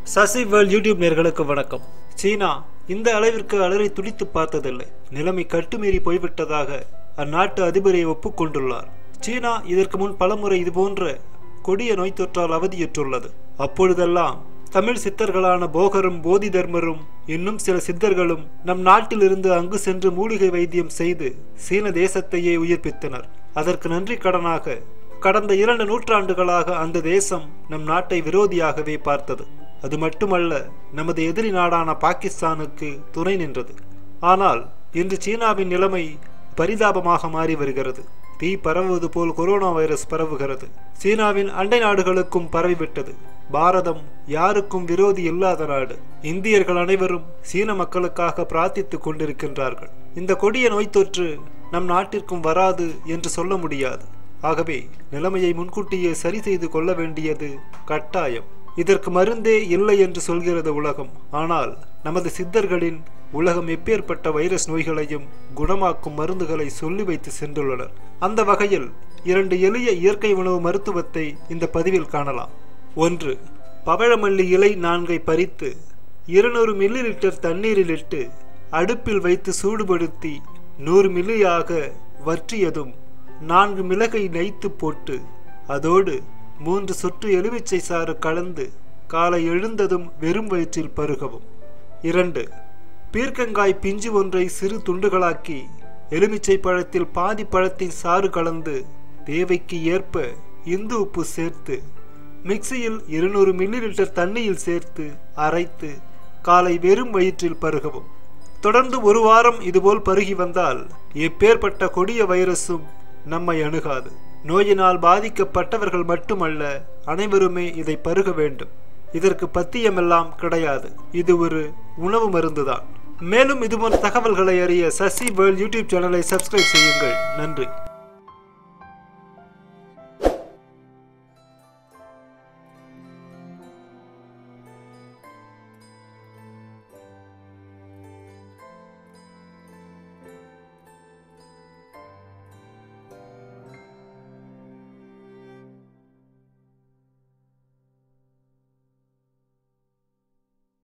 Sasi world YouTube நேர்களுக்கு வணக்கம் சீனா இந்த அளவிற்கு அலறி துடித்து பார்த்ததில்லை நிலைமை கட்டுமீறி போய்விட்டதாக அந்நாட்டு அதிபரை ஒப்புக்கொண்டுள்ளார் சீனா இதற்கு முன் பலமுறை இதுபோன்ற கொடிய நோய் தொற்றால் அவதியுற்றுள்ளது அப்பொழுதெல்லாம் தமிழ் சித்தர்களான போகரும் போதி தர்மரும் இன்னும் சில சித்தர்களும் நம் நாட்டிலிருந்து அங்கு சென்று மூலிகை வைத்தியம் செய்து சீன தேசத்தையே உயிர்ப்பித்தனர் அதற்கு நன்றி கடனாக கடந்த இரண்டு நூற்றாண்டுகளாக அந்த தேசம் நம் நாட்டை விரோதியாகவே பார்த்தது அது மட்டுமல்ல நமது எதிரி நாடான பாகிஸ்தானுக்கு துணை நின்றது ஆனால் இன்று சீனாவின் நிலைமை பரிதாபமாக மாறி வருகிறது தீ பரவுவது போல் கொரோனா வைரஸ் பரவுகிறது சீனாவின் அண்டை நாடுகளுக்கும் பரவிவிட்டது பாரதம் யாருக்கும் விரோதி இல்லாத நாடு இந்தியர்கள் அனைவரும் சீன மக்களுக்காக பிரார்த்தித்துக் கொண்டிருக்கின்றார்கள் இந்த கொடிய நோய் தொற்று நம் நாட்டிற்கும் வராது என்று சொல்ல முடியாது ஆகவே நிலைமையை முன்கூட்டியே சரி செய்து கொள்ள வேண்டியது கட்டாயம் இதற்கு மருந்தே இல்லை என்று சொல்கிறது உலகம் ஆனால் நமது சித்தர்களின் உலகம் எப்பேற்பட்ட வைரஸ் நோய்களையும் குணமாக்கும் மருந்துகளை சொல்லி வைத்து சென்றுள்ளனர் அந்த வகையில் இரண்டு எளிய இயற்கை உணவு மருத்துவத்தை இந்த பதிவில் காணலாம் ஒன்று பவழமல்லி இலை நான்கை பறித்து இருநூறு மில்லி லிட்டர் தண்ணீரில் இட்டு அடுப்பில் வைத்து சூடுபடுத்தி நூறு மில்லியாக வற்றியதும் நான்கு மிளகை நைத்து போட்டு அதோடு மூன்று சொட்டு எலுமிச்சை சாறு கலந்து காலை எழுந்ததும் வெறும் வயிற்றில் பருகவும் இரண்டு பீர்க்கங்காய் பிஞ்சு ஒன்றை சிறு துண்டுகளாக்கி எலுமிச்சை பழத்தில் பாதி பழத்தின் சாறு கலந்து தேவைக்கு ஏற்ப இந்து உப்பு சேர்த்து மிக்சியில் இருநூறு மில்லி லிட்டர் தண்ணியில் சேர்த்து அரைத்து காலை வெறும் வயிற்றில் பருகவும் தொடர்ந்து ஒரு வாரம் இதுபோல் பருகி வந்தால் எப்பேற்பட்ட கொடிய வைரஸும் நம்மை அணுகாது நோயினால் பாதிக்கப்பட்டவர்கள் மட்டுமல்ல அனைவருமே இதை பருக வேண்டும் இதற்கு பத்தியமெல்லாம் கிடையாது இது ஒரு உணவு மருந்துதான் மேலும் இதுபோன்ற தகவல்களை அறிய சசி வேர்ல்ட் யூடியூப் சேனலை சப்ஸ்கிரைப் செய்யுங்கள் நன்றி